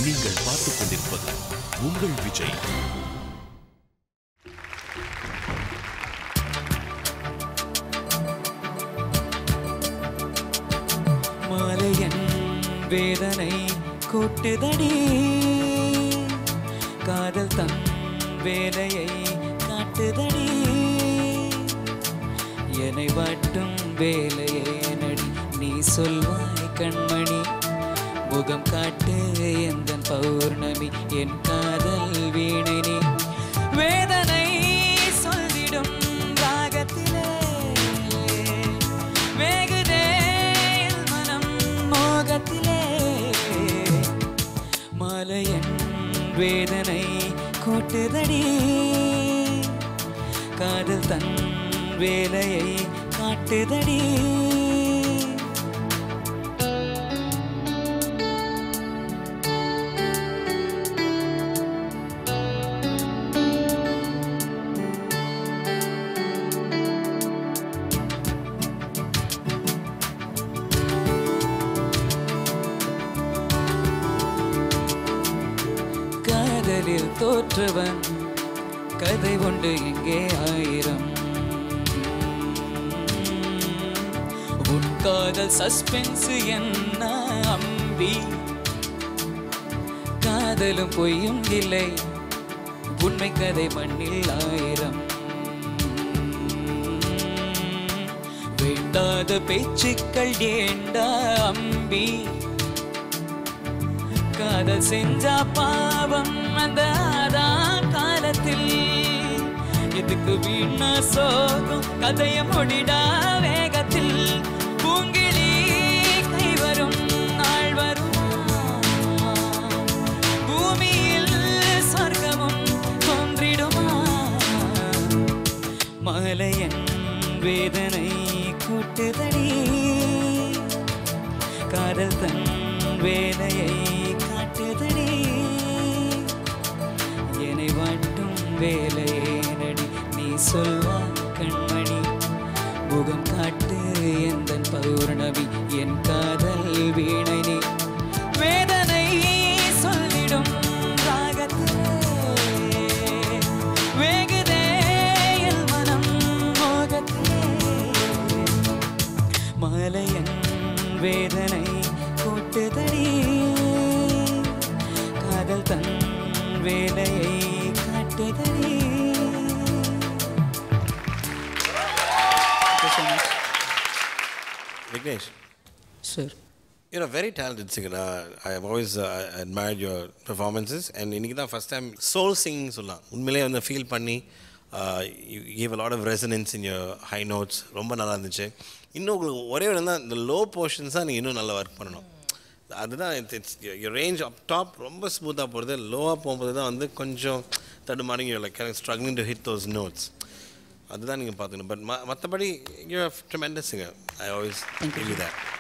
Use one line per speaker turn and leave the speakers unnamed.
நீங்கள் பார்த்துக் கொண்டிருப்பது உங்கள் விஜய்
மாலையன் வேதனை கூட்டுதடி காதல் தன் வேலையை காட்டுதடி என்னை வாட்டும் வேலையே நடி நீ சொல்வாய் கண்மணி முகம் காட்டு எந்த பௌர்ணமி என் காதல் வீணை நீ வேதனை சொல்லிடும் ராகத்திலே வேகுதே என் மனம் மோகத்திலே மாலையன் வேதனை கூட்டுதடி காதல் தன் வேலையை காட்டுதடி காதலில் தோற்றவன் கதை உண்டு இங்கே ஆயிரம் உன் காதல் சஸ்பென்ஸ் என்ன அம்பி காதலும் பொய்யும் இல்லை உண்மை கதை மண்ணில் ஆயிரம் வேண்டாத பேச்சுக்கள் ஏண்டா அம்பி காதல் செஞ்சா பாவம் அந்த ஆதாம் காலத்தில் எதுக்கு வீணா சோகம் கதைய முடிடா வேகத்தில் பூங்கிழி கை வரும் நாள் வருமா பூமியில் சொர்க்கமும் தோன்றிடுமா மலையன் வேதனை கூட்டுதடி காதல் தன் வேலையை காட்டுதடி என்னை வாட்டும் வேலையே நடி நீ சொல்வா கண்மணி முகம் காட்டு எந்த பௌர்ணமி என் காதல் வீணை நீ வேதனை சொல்லிடும் ராகத்திலே வேகுதே என் மனம் மோகத்திலே மாலையன் வேதனை கூட்டுதடி காதல் தன் வேலையை காட்டுதடி
Vignesh,
sir
you're a very talented singer. Uh, I have always uh, admired your performances. And இன்னைக்கு தான் ஃபஸ்ட் டைம் soul singing சொல்லலாம் உண்மையிலேயே வந்து ஃபீல் பண்ணி uh, you gave a lot of resonance in your high notes ரொம்ப நல்லா இருந்துச்சு இன்னும் உங்களுக்கு ஒரே ஒரு தான் இந்த லோ போர்ஷன்ஸ் தான் நீங்கள் இன்னும் நல்லா ஒர்க் பண்ணணும் அதுதான் இட்ஸ் ரேஞ்ச் அப் டாப் ரொம்ப ஸ்மூத்தாக போகிறது லோவாக போகும்போது தான் வந்து கொஞ்சம் தடுமாறிங்க like struggling to hit those notes அதுதான் நீங்கள் பார்த்துக்கணும் பட் மற்றபடி you tremendous singer I always
Thank you.
that